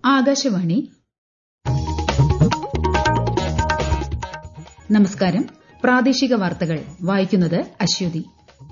ആകാശവാണി നമസ്കാരം പ്രാദേശിക വാർത്തകൾ വായിക്കുന്നത് അശ്വതി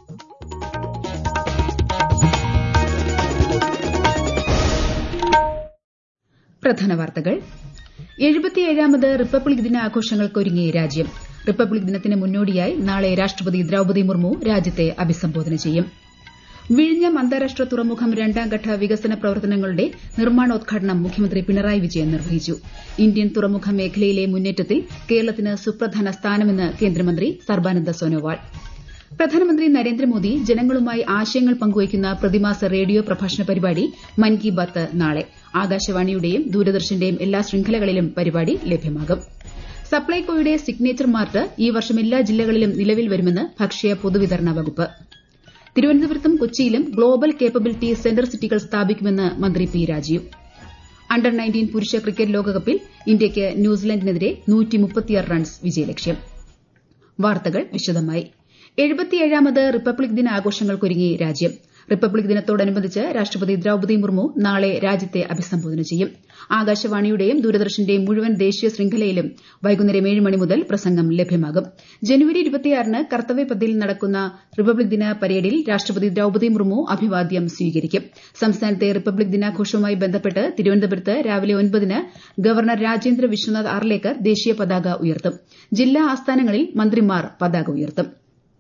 പ്രധാന വാർത്തകൾ എഴുപത്തിയേഴാമത് റിപ്പബ്ലിക് ദിനാഘോഷങ്ങൾക്കൊരുങ്ങി രാജ്യം റിപ്പബ്ലിക് ദിനത്തിന് മുന്നോടിയായി നാളെ രാഷ്ട്രപതി ദ്രൌപദി മുർമു രാജ്യത്തെ അഭിസംബോധന ചെയ്യും വിഴിഞ്ഞം അന്താരാഷ്ട്ര തുറമുഖം രണ്ടാംഘട്ട വികസന പ്രവർത്തനങ്ങളുടെ നിർമ്മാണോദ്ഘാടനം മുഖ്യമന്ത്രി പിണറായി വിജയൻ നിർവഹിച്ചു ഇന്ത്യൻ തുറമുഖ മേഖലയിലെ മുന്നേറ്റത്തിൽ കേരളത്തിന് സുപ്രധാന സ്ഥാനമെന്ന് കേന്ദ്രമന്ത്രി സർബാനന്ദ സോനോവാൾ പ്രധാനമന്ത്രി നരേന്ദ്രമോദി ജനങ്ങളുമായി ആശയങ്ങൾ പങ്കുവയ്ക്കുന്ന പ്രതിമാസ റേഡിയോ പ്രഭാഷണ പരിപാടി മൻ കി ബാത്ത് നാളെ ആകാശവാണിയുടെയും ദൂരദർശന്റെയും എല്ലാ ശൃംഖലകളിലും പരിപാടി ലഭ്യമാകും സപ്ലൈകോയുടെ സിഗ്നേച്ചർ മാർട്ട് ഈ വർഷം എല്ലാ ജില്ലകളിലും നിലവിൽ വരുമെന്ന് ഭക്ഷ്യ പൊതുവിതരണ വകുപ്പ് തിരുവനന്തപുരത്തും കൊച്ചിയിലും ഗ്ലോബൽ കേപ്പബിലിറ്റി സെന്റർ സിറ്റികൾ സ്ഥാപിക്കുമെന്ന് മന്ത്രി പി രാജീവ് അണ്ടർ നയൻറ്റീൻ പുരുഷ ക്രിക്കറ്റ് ലോകകപ്പിൽ ഇന്ത്യയ്ക്ക് ന്യൂസിലൻഡിനെതിരെ റൺസ് വിജയലക്ഷ്യം വാർത്തകൾ വിശദമായി എഴുപത്തിയേഴാമത് റിപ്പബ്ലിക് ദിനാഘോഷങ്ങൾക്കൊരുങ്ങി രാജ്യം റിപ്പബ്ലിക് ദിനത്തോടനുബന്ധിച്ച് രാഷ്ട്രപതി ദ്രൌപദി മുർമു നാളെ രാജ്യത്തെ അഭിസംബോധന ചെയ്യും ആകാശവാണിയുടെയും ദൂരദർശന്റെയും മുഴുവൻ ദേശീയ ശൃംഖലയിലും വൈകുന്നേരം ഏഴ് മണി മുതൽ പ്രസംഗം ലഭ്യമാകും ജനുവരി ഇരുപത്തിയാറിന് കർത്തവ്യപഥിൽ നടക്കുന്ന റിപ്പബ്ലിക് ദിന പരേഡിൽ രാഷ്ട്രപതി ദ്രൌപദി മുർമു അഭിവാദ്യം സ്വീകരിക്കും സംസ്ഥാനത്തെ റിപ്പബ്ലിക് ദിനാഘോഷവുമായി ബന്ധപ്പെട്ട് തിരുവനന്തപുരത്ത് രാവിലെ ഒൻപതിന് ഗവർണർ രാജേന്ദ്ര വിശ്വനാഥ് ആർലേക്കർ ദേശീയ പതാക ഉയർത്തും ജില്ലാ ആസ്ഥാനങ്ങളിൽ മന്ത്രിമാർ പതാക ഉയർത്തും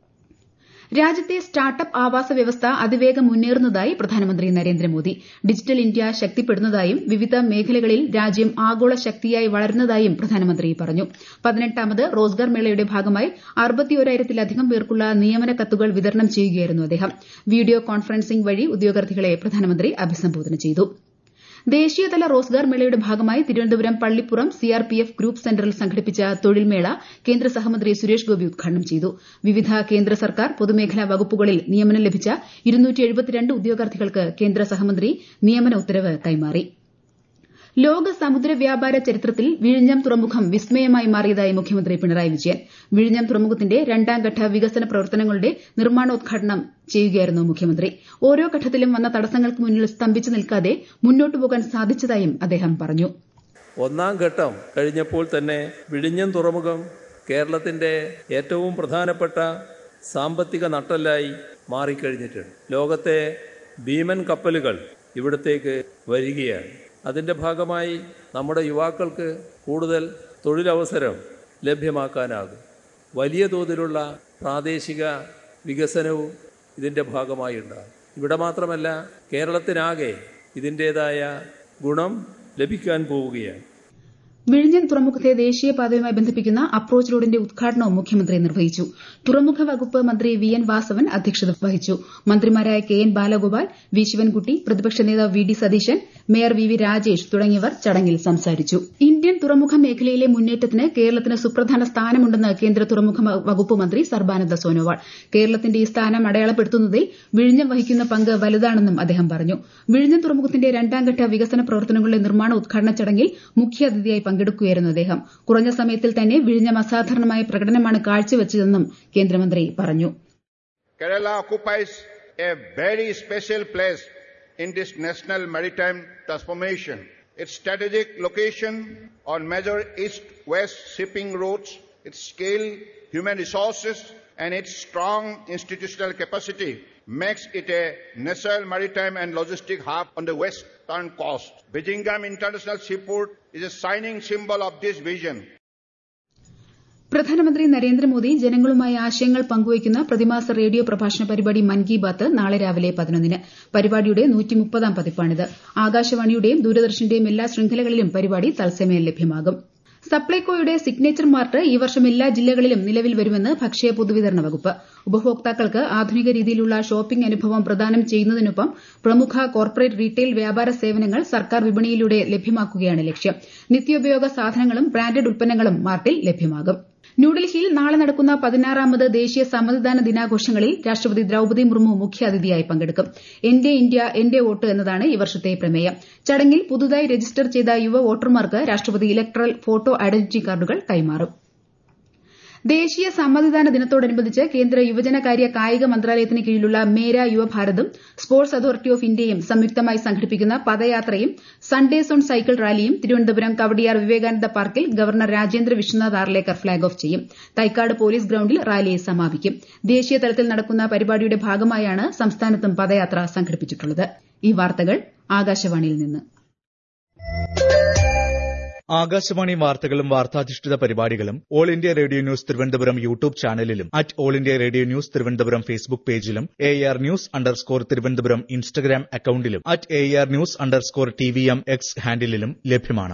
രാജ്യത്തെ സ്റ്റാർട്ടപ്പ് ആവാസ വ്യവസ്ഥ അതിവേഗം മുന്നേറുന്നതായി പ്രധാനമന്ത്രി നരേന്ദ്രമോദി ഡിജിറ്റൽ ഇന്ത്യ ശക്തിപ്പെടുന്നതായും വിവിധ മേഖലകളിൽ രാജ്യം ആഗോള ശക്തിയായി വളരുന്നതായും പ്രധാനമന്ത്രി പറഞ്ഞു പതിനെട്ടാമത് റോസ്ഗാർ മേളയുടെ ഭാഗമായി അറുപത്തിയോരായിരത്തിലധികം പേർക്കുള്ള നിയമന കത്തുകൾ വിതരണം ചെയ്യുകയായിരുന്നു അദ്ദേഹം വീഡിയോ കോൺഫറൻസിംഗ് വഴി ഉദ്യോഗാർത്ഥികളെ പ്രധാനമന്ത്രി അഭിസംബോധന ചെയ്തു ദേശീയതല റോസ്ഗാർ മേളയുടെ ഭാഗമായി തിരുവനന്തപുരം പള്ളിപ്പുറം സിആർപിഎഫ് ഗ്രൂപ്പ് സെന്ററിൽ സംഘടിപ്പിച്ച തൊഴിൽ മേള കേന്ദ്ര സഹമന്ത്രി സുരേഷ് ഗോപി ഉദ്ഘാടനം ചെയ്തു വിവിധ കേന്ദ്ര സർക്കാർ പൊതുമേഖലാ വകുപ്പുകളിൽ നിയമനം ലഭിച്ച ഉദ്യോഗാർത്ഥികൾക്ക് കേന്ദ്ര സഹമന്ത്രി നിയമന ഉത്തരവ് കൈമാറി ലോക സമുദ്ര വ്യാപാര ചരിത്രത്തിൽ വിഴിഞ്ഞം തുറമുഖം വിസ്മയമായി മാറിയതായി മുഖ്യമന്ത്രി പിണറായി വിജയൻ വിഴിഞ്ഞം തുറമുഖത്തിന്റെ രണ്ടാംഘട്ട വികസന പ്രവർത്തനങ്ങളുടെ നിർമ്മാണോദ്ഘാടനം ചെയ്യുകയായിരുന്നു മുഖ്യമന്ത്രി ഓരോ ഘട്ടത്തിലും വന്ന തടസ്സങ്ങൾക്ക് മുന്നിൽ സ്തംഭിച്ചു നിൽക്കാതെ മുന്നോട്ടു പോകാൻ സാധിച്ചതായും അദ്ദേഹം പറഞ്ഞു ഒന്നാം ഘട്ടം കഴിഞ്ഞപ്പോൾ തന്നെ വിഴിഞ്ഞം തുറമുഖം കേരളത്തിന്റെ ഏറ്റവും പ്രധാനപ്പെട്ട സാമ്പത്തിക നട്ടലായി മാറിക്കഴിഞ്ഞിട്ടുണ്ട് ലോകത്തെ ഭീമൻ കപ്പലുകൾ ഇവിടത്തേക്ക് വരികയാണ് അതിൻ്റെ ഭാഗമായി നമ്മുടെ യുവാക്കൾക്ക് കൂടുതൽ തൊഴിലവസരം ലഭ്യമാക്കാനാകും വലിയ തോതിലുള്ള പ്രാദേശിക വികസനവും ഇതിൻ്റെ ഭാഗമായി ഉണ്ടാകും ഇവിടെ മാത്രമല്ല കേരളത്തിനാകെ ഇതിൻ്റേതായ ഗുണം ലഭിക്കാൻ പോവുകയാണ് വിഴിഞ്ഞം തുറമുഖത്തെ ദേശീയപാതയുമായി ബന്ധിപ്പിക്കുന്ന അപ്രോച്ച് റോഡിന്റെ ഉദ്ഘാടനവും മുഖ്യമന്ത്രി നിർവഹിച്ചു തുറമുഖ വകുപ്പ് മന്ത്രി വി എൻ വാസവൻ അധ്യക്ഷത വഹിച്ചു മന്ത്രിമാരായ K N Balagopal V Sivankutty പ്രതിപക്ഷ നേതാവ് V D Satheesan mayor V V Rajesh തുടങ്ങിയവർ ചടങ്ങിൽ സംസാരിച്ചു ഇന്ത്യൻ തുറമുഖ മേഖലയിലെ മുന്നേറ്റത്തിന് കേരളത്തിന് സുപ്രധാന സ്ഥാനമുണ്ടെന്ന് കേന്ദ്ര തുറമുഖ വകുപ്പ് മന്ത്രി സർബാനന്ദ സോനോവാൾ കേരളത്തിന്റെ ഈ സ്ഥാനം അടയാളപ്പെടുത്തുന്നതിൽ വിഴിഞ്ഞം വഹിക്കുന്ന പങ്ക് വലുതാണെന്നും അദ്ദേഹം പറഞ്ഞു വിഴിഞ്ഞം തുറമുഖത്തിന്റെ രണ്ടാംഘട്ട വികസന പ്രവർത്തനങ്ങളുടെ നിർമ്മാണ ഉദ്ഘാടന ചടങ്ങിൽ മുഖ്യാതിഥിയായി പങ്കെടുക്കുകയായിരുന്നു അദ്ദേഹം കുറഞ്ഞ സമയത്തിൽ തന്നെ വിഴിഞ്ഞം അസാധാരണമായ പ്രകടനമാണ് കാഴ്ചവെച്ചതെന്നും കേന്ദ്രമന്ത്രി പറഞ്ഞു Kerala occupies a very special place in this national maritime transformation. Its strategic location on major east-west shipping routes, its scale, human resources, and its strong institutional capacity makes it a natural maritime and logistic hub on the western coast. Bijingam International Seaport is a shining symbol of this vision. പ്രധാനമന്ത്രി നരേന്ദ്രമോദി ജനങ്ങളുമായി ആശയങ്ങൾ പങ്കുവയ്ക്കുന്ന പ്രതിമാസ radio പ്രഭാഷണ പരിപാടി മൻ കി ബാത്ത് നാളെ രാവിലെ പതിനൊന്നിന് പരിപാടിയുടെ നൂറ്റിമുപ്പതാം പതിപ്പാണിത് ആകാശവാണിയുടെയും ദൂരദർശന്റെയും എല്ലാ ശൃംഖലകളിലും പരിപാടി തത്സമയം ലഭ്യമാകും സപ്ലൈകോയുടെ സിഗ്നേച്ചർ മാർട്ട് ഈ വർഷം എല്ലാ ജില്ലകളിലും നിലവിൽ വരുമെന്ന് ഭക്ഷ്യ പൊതുവിതരണ വകുപ്പ് ഉപഭോക്താക്കൾക്ക് ആധുനിക രീതിയിലുള്ള ഷോപ്പിംഗ് അനുഭവം പ്രദാനം ചെയ്യുന്നതിനൊപ്പം പ്രമുഖ കോർപ്പറേറ്റ് റീറ്റെയിൽ വ്യാപാര സേവനങ്ങൾ സർക്കാർ വിപണിയിലൂടെ ലഭ്യമാക്കുകയാണ് ലക്ഷ്യം നിത്യോപയോഗ സാധനങ്ങളും ബ്രാൻഡഡ് ഉൽപ്പന്നങ്ങളും മാർട്ടിൽ ലഭ്യമാകും ന്യൂഡൽഹിയിൽ നാളെ നടക്കുന്ന പതിനാറാമത് ദേശീയ സമ്മതിദാന ദിനാഘോഷങ്ങളിൽ രാഷ്ട്രപതി ദ്രൌപദി മുർമു മുഖ്യാതിഥിയായി പങ്കെടുക്കും എന്റെ ഇന്ത്യ എന്റെ വോട്ട് എന്നതാണ് ഈ വർഷത്തെ പ്രമേയം ചടങ്ങിൽ പുതുതായി രജിസ്റ്റർ ചെയ്ത യുവ വോട്ടർമാർക്ക് രാഷ്ട്രപതി ഇലക്ടറൽ ഫോട്ടോ ഐഡന്റിറ്റി കാർഡുകൾ കൈമാറും ദേശീയ സമ്മതിദാന ദിനത്തോടനുബന്ധിച്ച് കേന്ദ്ര യുവജനകാര്യ കായിക മന്ത്രാലയത്തിന് കീഴിലുള്ള മേര യുവഭാരതും സ്പോർട്സ് അതോറിറ്റി ഓഫ് ഇന്ത്യയും സംയുക്തമായി സംഘടിപ്പിക്കുന്ന പദയാത്രയും സൺഡേസ് ഓൺ സൈക്കിൾ റാലിയും തിരുവനന്തപുരം കവടിയാർ വിവേകാനന്ദ പാർക്കിൽ governor Rajendra Vishwanath Arlekar flag off ചെയ്യും തൈക്കാട് പോലീസ് ഗ്രൌണ്ടിൽ റാലി സമാപിക്കും ദേശീയ തലത്തിൽ നടക്കുന്ന പരിപാടിയുടെ ഭാഗമായാണ് സംസ്ഥാനത്തും പദയാത്ര സംഘടിപ്പിച്ചിട്ടുള്ളത് ഈ വാർത്തകൾ ആകാശവാണിയിൽ നിന്ന് ആകാശവാണി വാർത്തകളും വാർത്താധിഷ്ഠിത പരിപാടികളും all India radio news Thiruvananthapuram YouTube ചാനലിലും at all India radio news Thiruvananthapuram Facebook പേജിലും A R news underscore Thiruvananthapuram Instagram അക്കൌണ്ടിലും at A R news underscore T V M X ഹാൻഡിലും ലഭ്യമാണ്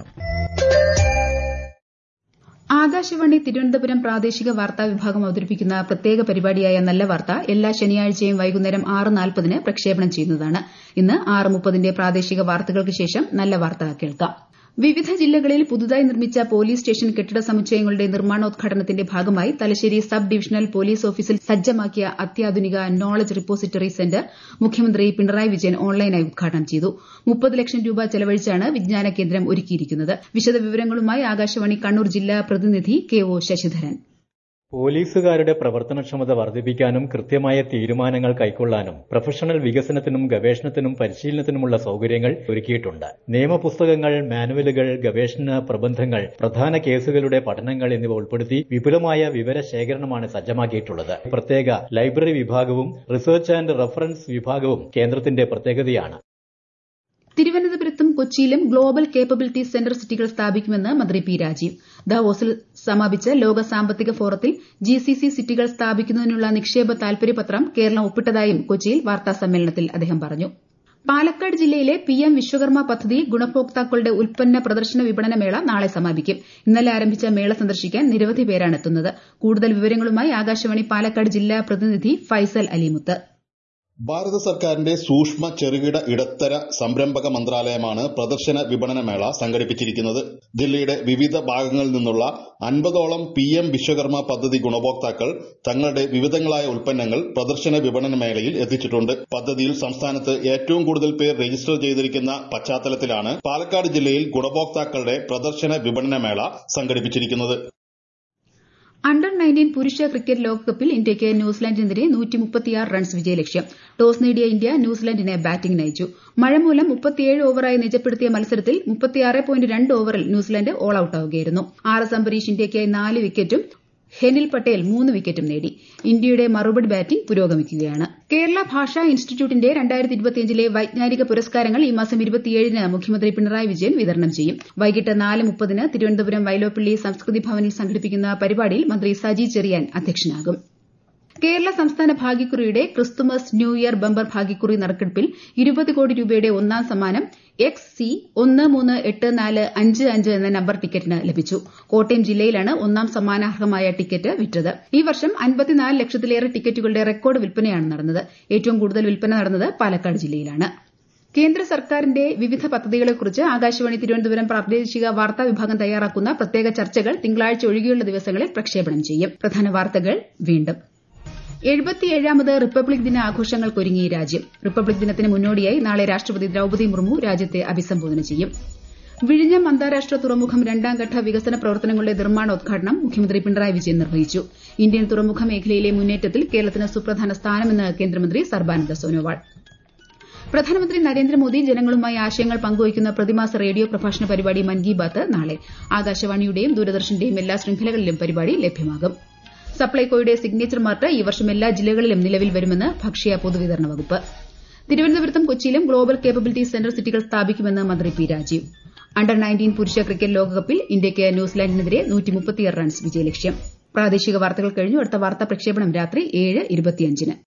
ആകാശവാണി തിരുവനന്തപുരം പ്രാദേശിക വാർത്താ വിഭാഗം അവതരിപ്പിക്കുന്ന പ്രത്യേക പരിപാടിയായ നല്ല വാർത്ത എല്ലാ ശനിയാഴ്ചയും വൈകുന്നേരം ആറ് നാൽപ്പതിന് പ്രക്ഷേപണം ചെയ്യുന്നതാണ് ഇന്ന് ആറ് മുപ്പതിന്റെ പ്രാദേശിക വാർത്തകൾക്ക് ശേഷം നല്ല വാർത്ത കേൾക്കാം വിവിധ ജില്ലകളിൽ പുതുതായി നിർമ്മിച്ച പോലീസ് സ്റ്റേഷൻ കെട്ടിട സമുച്ചയങ്ങളുടെ നിർമ്മാണോദ്ഘാടനത്തിന്റെ ഭാഗമായി തലശ്ശേരി സബ് ഡിവിഷണൽ പോലീസ് ഓഫീസിൽ സജ്ജമാക്കിയ അത്യാധുനിക നോളജ് റിപ്പോസിറ്ററി സെന്റർ മുഖ്യമന്ത്രി പിണറായി വിജയൻ ഓൺലൈനായി ഉദ്ഘാടനം ചെയ്തു മുപ്പത് ലക്ഷം രൂപ ചെലവഴിച്ചാണ് വിജ്ഞാന കേന്ദ്രം ഒരുക്കിയിരിക്കുന്നത് വിശദവിവരങ്ങളുമായി ആകാശവാണി കണ്ണൂർ ജില്ലാ പ്രതിനിധി കെ ഒ ശശിധരൻ പോലീസുകാരുടെ പ്രവർത്തനക്ഷമത വർദ്ധിപ്പിക്കാനും കൃത്യമായ തീരുമാനങ്ങൾ കൈക്കൊള്ളാനും പ്രൊഫഷണൽ വികസനത്തിനും ഗവേഷണത്തിനും പരിശീലനത്തിനുമുള്ള സൌകര്യങ്ങൾ ഒരുക്കിയിട്ടുണ്ട് നിയമപുസ്തകങ്ങൾ മാനുവലുകൾ ഗവേഷണ പ്രബന്ധങ്ങൾ പ്രധാന കേസുകളുടെ പഠനങ്ങൾ എന്നിവ ഉൾപ്പെടുത്തി വിപുലമായ വിവരശേഖരണമാണ് സജ്ജമാക്കിയിട്ടുള്ളത് പ്രത്യേക ലൈബ്രറി വിഭാഗവും റിസർച്ച് ആൻഡ് റഫറൻസ് വിഭാഗവും കേന്ദ്രത്തിന്റെ പ്രത്യേകതയാണ് തിരുവനന്തപുരത്തും കൊച്ചിയിലും ഗ്ലോബൽ കേപ്പബിലിറ്റി സെന്റർ സിറ്റികൾ സ്ഥാപിക്കുമെന്ന് മന്ത്രി പി രാജീവ് ദാവോസിൽ സമാപിച്ച ലോക സാമ്പത്തിക ഫോറത്തിൽ ജിസിസി സിറ്റികൾ സ്ഥാപിക്കുന്നതിനുള്ള നിക്ഷേപ താൽപര്യപത്രം കേരളം ഒപ്പിട്ടതായും കൊച്ചിയിൽ വാർത്താസമ്മേളനത്തിൽ അദ്ദേഹം പറഞ്ഞു പാലക്കാട് ജില്ലയിലെ പിഎം വിശ്വകർമ്മ പദ്ധതി ഗുണഭോക്താക്കളുടെ ഉൽപ്പന്ന പ്രദർശന വിപണന മേള നാളെ സമാപിക്കും ഇന്നലെ ആരംഭിച്ച മേള സന്ദർശിക്കാൻ നിരവധി പേരാണ് എത്തുന്നത് കൂടുതൽ വിവരങ്ങളുമായി ആകാശവാണി പാലക്കാട് ജില്ലാ പ്രതിനിധി ഫൈസൽ അലിമുത്ത് ഭാരത സർക്കാരിന്റെ സൂക്ഷ്മ ചെറുകിട ഇടത്തര സംരംഭക മന്ത്രാലയമാണ് പ്രദർശന വിപണന മേള സംഘടിപ്പിച്ചിരിക്കുന്നത് ജില്ലയുടെ വിവിധ ഭാഗങ്ങളിൽ നിന്നുള്ള അൻപതോളം പി എം വിശ്വകർമ്മ പദ്ധതി ഗുണഭോക്താക്കൾ തങ്ങളുടെ വിവിധങ്ങളായ ഉൽപ്പന്നങ്ങൾ പ്രദർശന വിപണന മേളയിൽ എത്തിച്ചിട്ടുണ്ട് പദ്ധതിയിൽ സംസ്ഥാനത്ത് ഏറ്റവും കൂടുതൽ പേർ രജിസ്റ്റർ ചെയ്തിരിക്കുന്ന പശ്ചാത്തലത്തിലാണ് പാലക്കാട് ജില്ലയിൽ ഗുണഭോക്താക്കളുടെ പ്രദർശന വിപണന മേള സംഘടിപ്പിച്ചിരിക്കുന്നത് അണ്ടർ നയൻറ്റീൻ പുരുഷ ക്രിക്കറ്റ് ലോകകപ്പിൽ ഇന്ത്യയ്ക്ക് ന്യൂസിലാൻഡിനെതിരെ റൺസ് വിജയലക്ഷ്യം ടോസ് നേടിയ ഇന്ത്യ ന്യൂസിലാൻഡിനെ ബാറ്റിംഗിന് അയച്ചു മഴ മൂലം മുപ്പത്തിയേഴ് ഓവറായി നിജപ്പെടുത്തിയ മത്സരത്തിൽ ഓവറിൽ ന്യൂസിലാൻഡ് ഓൾ ഔട്ടാവുകയായിരുന്നു ആർ എസ് അംബരീഷ് ഇന്ത്യയ്ക്ക് നാല് വിക്കറ്റും ഹെനിൽ പട്ടേൽ മൂന്ന് വിക്കറ്റും നേടി ഇന്ത്യയുടെ മറുപടി ബാറ്റിംഗ് പുരോഗമിക്കുകയാണ് കേരള ഭാഷാ ഇൻസ്റ്റിറ്റ്യൂട്ടിന്റെ ലെ വൈജ്ഞാനിക പുരസ്കാരങ്ങൾ ഈ മാസം ഇരുപത്തിയേഴിന് മുഖ്യമന്ത്രി പിണറായി വിജയൻ വിതരണം ചെയ്യും വൈകിട്ട് നാല് മുപ്പതിന് തിരുവനന്തപുരം വൈലോപ്പിള്ളി സംസ്കൃതി ഭവനിൽ സംഘടിപ്പിക്കുന്ന പരിപാടിയിൽ മന്ത്രി സജി ചെറിയാൻ അധ്യക്ഷനാകും കേരള സംസ്ഥാന ഭാഗ്യക്കുറിയുടെ ക്രിസ്തുമസ് ന്യൂ ഇയർ ബമ്പർ ഭാഗ്യക്കുറി നറുക്കെടുപ്പിൽ ഇരുപത് കോടി രൂപയുടെ ഒന്നാം സമ്മാനം എക്സ് സി ഒന്ന് മൂന്ന് എട്ട് നാല് അഞ്ച് അഞ്ച് എന്ന നമ്പർ ടിക്കറ്റിന് ലഭിച്ചു കോട്ടയം ജില്ലയിലാണ് ഒന്നാം സമ്മാനാർഹമായ ടിക്കറ്റ് വിറ്റത് ഈ വർഷം അൻപത്തിനാല് ലക്ഷത്തിലേറെ ടിക്കറ്റുകളുടെ റെക്കോർഡ് വിൽപ്പനയാണ് നടന്നത് ഏറ്റവും കൂടുതൽ വിൽപ്പന നടന്നത് പാലക്കാട് ജില്ലയിലാണ് കേന്ദ്ര സർക്കാരിന്റെ വിവിധ പദ്ധതികളെക്കുറിച്ച് ആകാശവാണി തിരുവനന്തപുരം പ്രാദേശിക വാർത്താ വിഭാഗം തയ്യാറാക്കുന്ന പ്രത്യേക ചർച്ചകൾ തിങ്കളാഴ്ച ഒഴികെയുള്ള ദിവസങ്ങളിൽ പ്രക്ഷേപണം ചെയ്യും പ്രധാന വാർത്തകൾ വീണ്ടും എഴുപത്തിയേഴാമത് റിപ്പബ്ലിക് ദിന ആഘോഷങ്ങൾക്കൊരുങ്ങി രാജ്യം റിപ്പബ്ലിക് ദിനത്തിന് മുന്നോടിയായി നാളെ രാഷ്ട്രപതി ദ്രൌപദി മുർമു രാജ്യത്തെ അഭിസംബോധന ചെയ്യും വിഴിഞ്ഞം അന്താരാഷ്ട്ര തുറമുഖം രണ്ടാംഘട്ട വികസന പ്രവർത്തനങ്ങളുടെ നിർമ്മാണോദ്ഘാടനം മുഖ്യമന്ത്രി പിണറായി വിജയൻ നിർവഹിച്ചു ഇന്ത്യൻ തുറമുഖ മേഖലയിലെ മുന്നേറ്റത്തിൽ കേരളത്തിന് സുപ്രധാന സ്ഥാനമെന്ന് കേന്ദ്രമന്ത്രി സർബാനന്ദ സോനോവാൾ പ്രധാനമന്ത്രി നരേന്ദ്രമോദി ജനങ്ങളുമായി ആശയങ്ങൾ പങ്കുവയ്ക്കുന്ന പ്രതിമാസ റേഡിയോ പ്രഭാഷണ പരിപാടി മൻ കി ബാത്ത് നാളെ ആകാശവാണിയുടെയും ദൂരദർശന്റെയും എല്ലാ ശൃംഖലകളിലും പരിപാടി ലഭ്യമാകും സപ്ലൈകോയുടെ സിഗ്നേച്ചർ മാർട്ട് ഈ വർഷം എല്ലാ ജില്ലകളിലും നിലവിൽ വരുമെന്ന് ഭക്ഷ്യ പൊതുവിതരണ വകുപ്പ് തിരുവനന്തപുരത്തും കൊച്ചിയിലും ഗ്ലോബൽ കേപ്പബിലിറ്റി സെന്റർ സിറ്റികൾ സ്ഥാപിക്കുമെന്ന് മന്ത്രി പി രാജീവ് അണ്ടർ നയൻറ്റീൻ പുരുഷ ക്രിക്കറ്റ് ലോകകപ്പിൽ ഇന്ത്യയ്ക്ക് ന്യൂസിലാൻഡിനെതിരെ റൺസ് വിജയലക്ഷ്യം പ്രാദേശിക വാർത്തകൾ കഴിഞ്ഞു അടുത്ത വാർത്താ പ്രക്ഷേപണം രാത്രി ഏഴ് ഇരുപത്തിയഞ്ചിന്